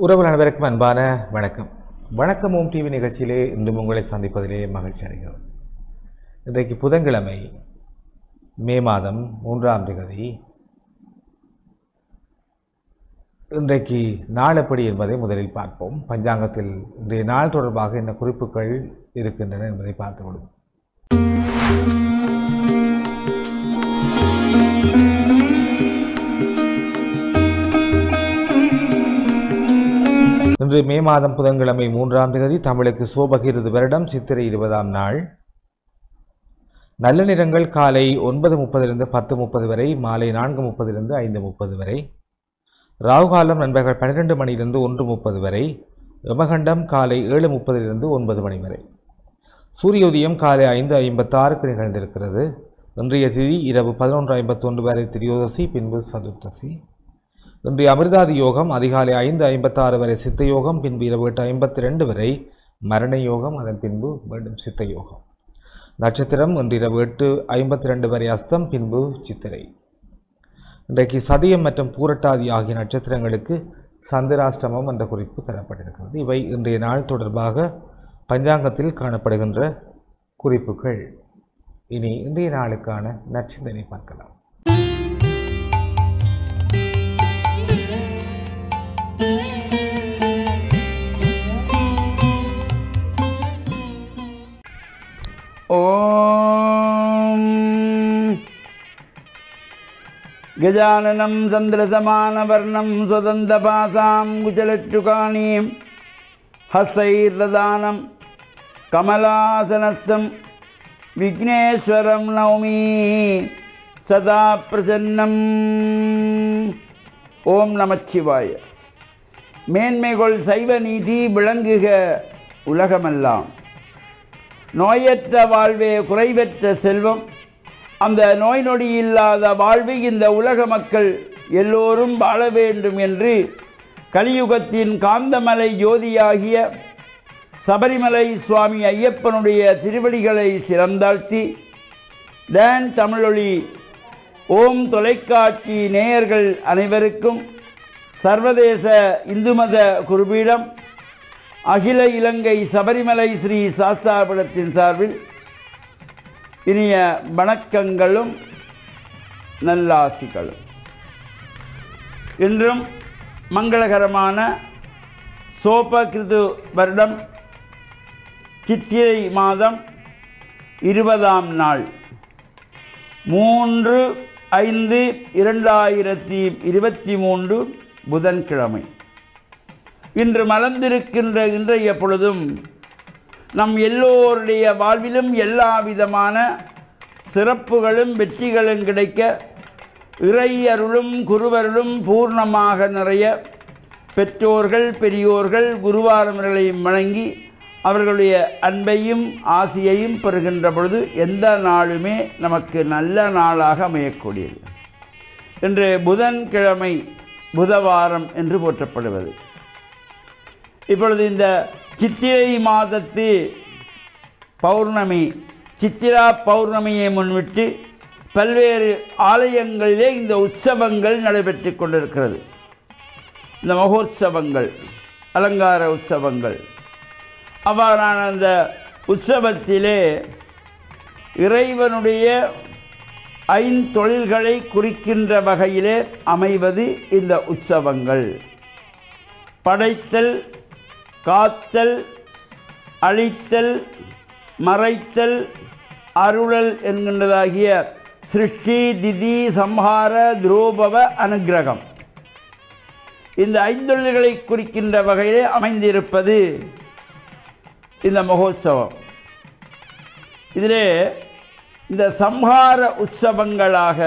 உறவுகள் அனைவருக்கும் அன்பான வணக்கம் வணக்கம் ஓம் டிவி நிகழ்ச்சியிலே இன்று உங்களை சந்திப்பதிலே மகிழ்ச்சி அடைகிறோம் இன்றைக்கு புதன்கிழமை மே மாதம் மூன்றாம் திகதி இன்றைக்கு நாள் எப்படி என்பதை முதலில் பார்ப்போம் பஞ்சாங்கத்தில் இன்றைய நாள் தொடர்பாக என்ன குறிப்புகள் இருக்கின்றன என்பதை பார்த்துவிடுவோம் இன்று மே மாதம் புதன்கிழமை மூன்றாம் தேதி தமிழுக்கு சோபகிருது வருடம் சித்திரை இருபதாம் நாள் நல்ல நிறங்கள் காலை ஒன்பது முப்பதிலிருந்து பத்து முப்பது வரை மாலை நான்கு முப்பதிலிருந்து ஐந்து முப்பது வரை ராகுகாலம் நண்பர்கள் பன்னிரெண்டு மணியிலிருந்து ஒன்று முப்பது வரை யமகண்டம் காலை ஏழு முப்பதிலிருந்து ஒன்பது மணி வரை சூரிய உதயம் காலை ஐந்து ஐம்பத்தாறுக்கு நிகழ்ந்திருக்கிறது இன்றைய திதி இரவு பதினொன்று ஐம்பத்தொன்று வரை திரியோதசி பின்பு சதுர்த்தசி இன்றைய அமிர்தாதி யோகம் அதிகாலை ஐந்து ஐம்பத்தாறு வரை சித்த யோகம் பின்பு இரவு எட்டு ஐம்பத்தி ரெண்டு வரை மரண யோகம் அதன் பின்பு மீண்டும் சித்த யோகம் நட்சத்திரம் இன்று இரவு எட்டு ஐம்பத்தி ரெண்டு வரை அஸ்தம் பின்பு சித்திரை இன்றைக்கு சதியம் மற்றும் பூரட்டாதி ஆகிய நட்சத்திரங்களுக்கு சந்திராஷ்டமம் என்ற குறிப்பு தரப்பட்டிருக்கிறது இவை இன்றைய நாள் தொடர்பாக பஞ்சாங்கத்தில் காணப்படுகின்ற குறிப்புகள் இனி இன்றைய நாளுக்கான நற்சிந்தனை பார்க்கலாம் ॐ गजाननं चन्द्रसमानवर्णं स्वदन्तपासां कुचलट्टुकाणीं हस्तैर्ददानं कमलासनस्थं विघ्नेश्वरं नौमि सदा प्रसन्नम् ஓம் நமச்சிவாய மேன்மைகள் சைவ நீதி விளங்குக உலகமெல்லாம் நோயற்ற வாழ்வே குறைவற்ற செல்வம் அந்த நோய் நொடி இல்லாத வாழ்வை இந்த உலக மக்கள் எல்லோரும் வாழ வேண்டும் என்று கலியுகத்தின் காந்தமலை ஜோதியாகிய சபரிமலை சுவாமி ஐயப்பனுடைய திருவடிகளை சிறந்தாழ்த்தி டான் தமிழொலி ஓம் தொலைக்காட்சி நேயர்கள் அனைவருக்கும் சர்வதேச இந்து மத குருபீடம் அகில இலங்கை சபரிமலை ஸ்ரீ சாஸ்தாபுரத்தின் சார்பில் இனிய வணக்கங்களும் நல்லாசிகளும் இன்றும் மங்களகரமான சோபகிருது வருடம் சித்திரை மாதம் இருபதாம் நாள் மூன்று ஐந்து இரண்டாயிரத்தி இருபத்தி மூன்று புதன்கிழமை இன்று மலர்ந்திருக்கின்ற இன்றைய பொழுதும் நம் எல்லோருடைய வாழ்விலும் எல்லா விதமான சிறப்புகளும் வெற்றிகளும் கிடைக்க இறை அருளும் குருவருளும் பூர்ணமாக நிறைய பெற்றோர்கள் பெரியோர்கள் குருவாரவர்களையும் வணங்கி அவர்களுடைய அன்பையும் ஆசியையும் பெறுகின்ற பொழுது எந்த நாளுமே நமக்கு நல்ல நாளாக அமையக்கூடியது இன்று புதன்கிழமை புதவாரம் என்று போற்றப்படுவது இப்பொழுது இந்த சித்திரை மாதத்து பௌர்ணமி சித்திரா பௌர்ணமியை முன்விட்டு பல்வேறு ஆலயங்களிலே இந்த உற்சவங்கள் நடைபெற்று கொண்டிருக்கிறது இந்த மகோத்சவங்கள் அலங்கார உற்சவங்கள் அவ்வாறான அந்த உற்சவத்திலே இறைவனுடைய ஐந்தொழில்களை குறிக்கின்ற வகையிலே அமைவது இந்த உற்சவங்கள் படைத்தல் காத்தல் அழித்தல் மறைத்தல் அருளல் என்கின்றதாகிய சிருஷ்டி திதி சம்ஹார துரோபவ அனுக்கிரகம் இந்த ஐந்தொழில்களை குறிக்கின்ற வகையிலே அமைந்திருப்பது இந்த மகோத்சவம் இதிலே இந்த சம்ஹார உற்சவங்களாக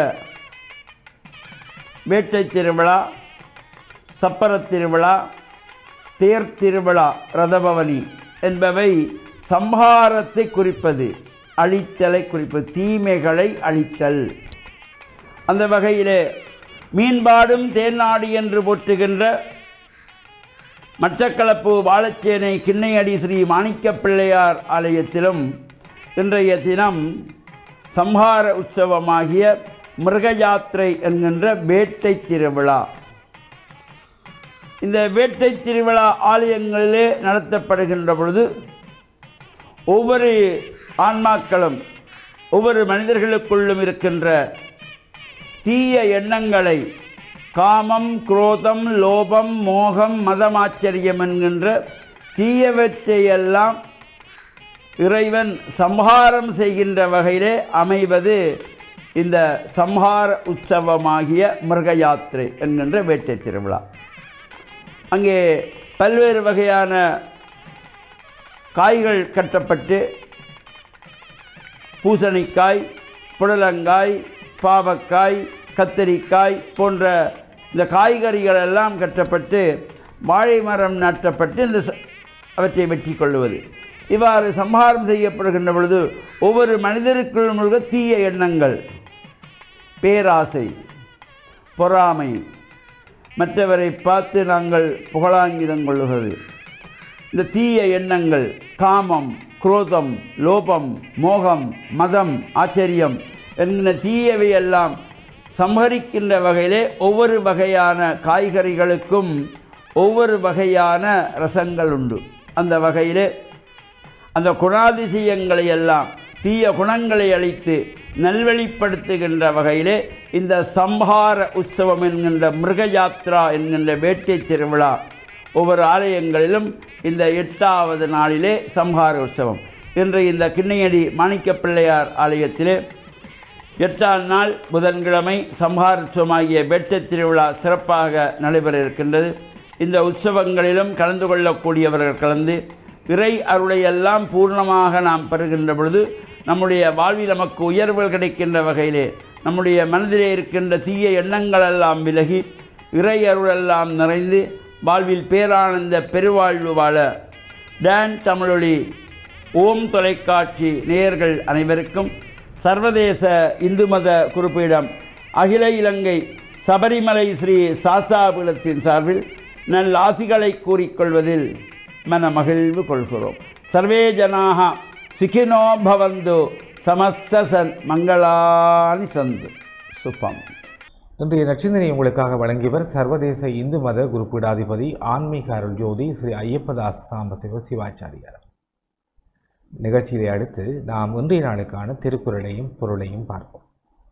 வேட்டை திருவிழா சப்பரத் திருவிழா தேர் திருவிழா ரதபவனி என்பவை சம்ஹாரத்தை குறிப்பது அழித்தலை குறிப்பது தீமைகளை அழித்தல் அந்த வகையிலே மீன்பாடும் தேன்னாடு என்று போற்றுகின்ற மச்சக்களப்பு வாழச்சேனை கிண்ணையடி ஸ்ரீ மாணிக்கப் பிள்ளையார் ஆலயத்திலும் இன்றைய தினம் சம்ஹார உற்சவமாகிய மிருக யாத்திரை என்கின்ற வேட்டை திருவிழா இந்த வேட்டை திருவிழா ஆலயங்களிலே நடத்தப்படுகின்ற பொழுது ஒவ்வொரு ஆன்மாக்களும் ஒவ்வொரு மனிதர்களுக்குள்ளும் இருக்கின்ற தீய எண்ணங்களை காமம் குரோதம் லோபம் மோகம் மதமாச்சரியம் என்கின்ற தீயவற்றையெல்லாம் இறைவன் சம்ஹாரம் செய்கின்ற வகையிலே அமைவது இந்த சம்ஹார உற்சவமாகிய மிருக யாத்திரை என்கின்ற வேட்டை திருவிழா அங்கே பல்வேறு வகையான காய்கள் கட்டப்பட்டு பூசணிக்காய் புடலங்காய் பாவக்காய் கத்தரிக்காய் போன்ற இந்த காய்கறிகள் எல்லாம் கட்டப்பட்டு வாழை மரம் நாட்டப்பட்டு இந்த ச- அவற்றை வெட்டி கொள்ளுவது இவ்வாறு சம்ஹாரம் செய்யப்படுகின்ற பொழுது ஒவ்வொரு மனிதருக்குள்ளும் உள்ள தீய எண்ணங்கள் பேராசை பொறாமை மற்றவரை பார்த்து நாங்கள் புகழாங்கிதம் கொள்ளுகிறது இந்த தீய எண்ணங்கள் காமம் குரோதம் லோபம் மோகம் மதம் ஆச்சரியம் என்கிற தீயவையெல்லாம் சம்ஹரிக்கின்ற வகையிலே ஒவ்வொரு வகையான காய்கறிகளுக்கும் ஒவ்வொரு வகையான ரசங்கள் உண்டு அந்த வகையிலே அந்த குணாதிசயங்களை எல்லாம் தீய குணங்களை அழித்து நல்வழிப்படுத்துகின்ற வகையிலே இந்த சம்ஹார உற்சவம் என்கின்ற மிருக யாத்ரா என்கின்ற வேட்டை திருவிழா ஒவ்வொரு ஆலயங்களிலும் இந்த எட்டாவது நாளிலே சம்ஹார உற்சவம் இன்று இந்த கிண்ணையடி மாணிக்கப் பிள்ளையார் ஆலயத்திலே எட்டாம் நாள் புதன்கிழமை சம்ஹார உற்சவமாகிய வேட்டை திருவிழா சிறப்பாக நடைபெற இருக்கின்றது இந்த உற்சவங்களிலும் கலந்து கொள்ளக்கூடியவர்கள் கலந்து இறை அருளையெல்லாம் பூர்ணமாக நாம் பெறுகின்ற பொழுது நம்முடைய வாழ்வில் நமக்கு உயர்வுகள் கிடைக்கின்ற வகையிலே நம்முடைய மனதிலே இருக்கின்ற தீய எண்ணங்களெல்லாம் விலகி இறை அருளெல்லாம் நிறைந்து வாழ்வில் பேரானந்த பெருவாழ்வு வாழ டான் தமிழொலி ஓம் தொலைக்காட்சி நேயர்கள் அனைவருக்கும் சர்வதேச இந்து மத குறிப்பீடம் அகில இலங்கை சபரிமலை ஸ்ரீ சாஸ்தாபீடத்தின் சார்பில் நல் ஆசிகளை கூறிக்கொள்வதில் மன மகிழ்வு கொள்கிறோம் சர்வே ஜனாக சுகினோ பவந்து சமஸ்த சன் மங்களானி சந்து சுபம் இன்றைய நட்சத்திரை உங்களுக்காக வழங்கியவர் சர்வதேச இந்து மத குருப்பீடாதிபதி ஆன்மீக அருள் ஜோதி ஸ்ரீ ஐயப்பதாஸ் சாம்பசிவ சிவாச்சாரியார் நிகழ்ச்சியை அடுத்து நாம் இன்றைய நாளுக்கான திருக்குறளையும் பொருளையும் பார்ப்போம்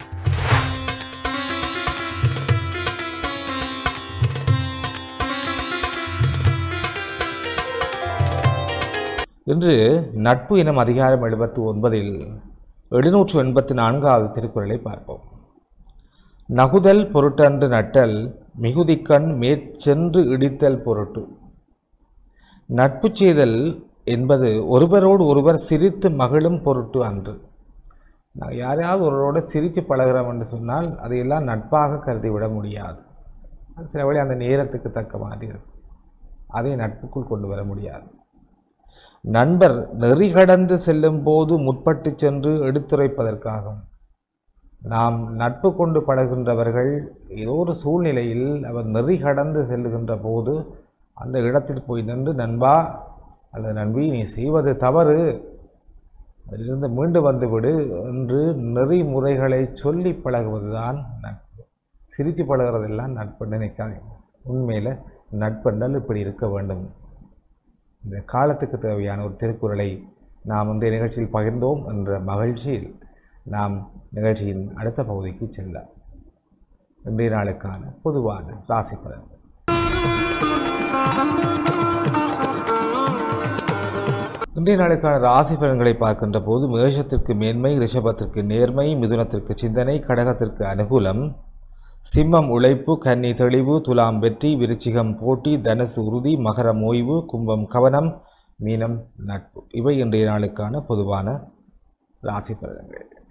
இன்று நட்பு எனும் அதிகாரம் எழுபத்து ஒன்பதில் எழுநூற்று எண்பத்து நான்காவது திருக்குறளை பார்ப்போம் நகுதல் பொருட்டன்று நட்டல் மிகுதிக்கண் மேற்சென்று இடித்தல் பொருட்டு நட்பு செய்தல் என்பது ஒருவரோடு ஒருவர் சிரித்து மகிழும் பொருட்டு அன்று நான் யாரையாவது ஒருவரோட சிரித்து பழகிறோம் என்று சொன்னால் அதையெல்லாம் நட்பாக கருதிவிட முடியாது அது சில வேளை அந்த நேரத்துக்கு தக்க மாதிரி இருக்கும் அதை நட்புக்குள் கொண்டு வர முடியாது நண்பர் நெறி கடந்து செல்லும் போது முற்பட்டு சென்று எடுத்துரைப்பதற்காகும் நாம் நட்பு கொண்டு பழகின்றவர்கள் ஏதோ ஒரு சூழ்நிலையில் அவர் நெறி கடந்து செல்லுகின்ற போது அந்த இடத்தில் போய் நின்று நண்பா அல்லது நண்பி நீ செய்வது தவறு அதிலிருந்து மீண்டு வந்துவிடு என்று நெறிமுறைகளை சொல்லி பழகுவதுதான் நட்பு சிரித்து பழகுறதெல்லாம் நட்பு நினைக்காதீங்க உண்மையில் நட்பென்றால் இப்படி இருக்க வேண்டும் இந்த காலத்துக்கு தேவையான ஒரு திருக்குறளை நாம் இன்றைய நிகழ்ச்சியில் பகிர்ந்தோம் என்ற மகிழ்ச்சியில் நாம் நிகழ்ச்சியின் அடுத்த பகுதிக்கு செல்லலாம் இன்றைய நாளுக்கான பொதுவான ராசி பலன் இன்றைய நாளுக்கான ராசி பலன்களை பார்க்கின்ற போது மேஷத்திற்கு மேன்மை ரிஷபத்திற்கு நேர்மை மிதுனத்திற்கு சிந்தனை கடகத்திற்கு அனுகூலம் சிம்மம் உழைப்பு கன்னி தெளிவு துலாம் வெற்றி விருச்சிகம் போட்டி தனுசு உறுதி மகரம் ஓய்வு கும்பம் கவனம் மீனம் நட்பு இவை இன்றைய நாளுக்கான பொதுவான ராசி பலன்கள்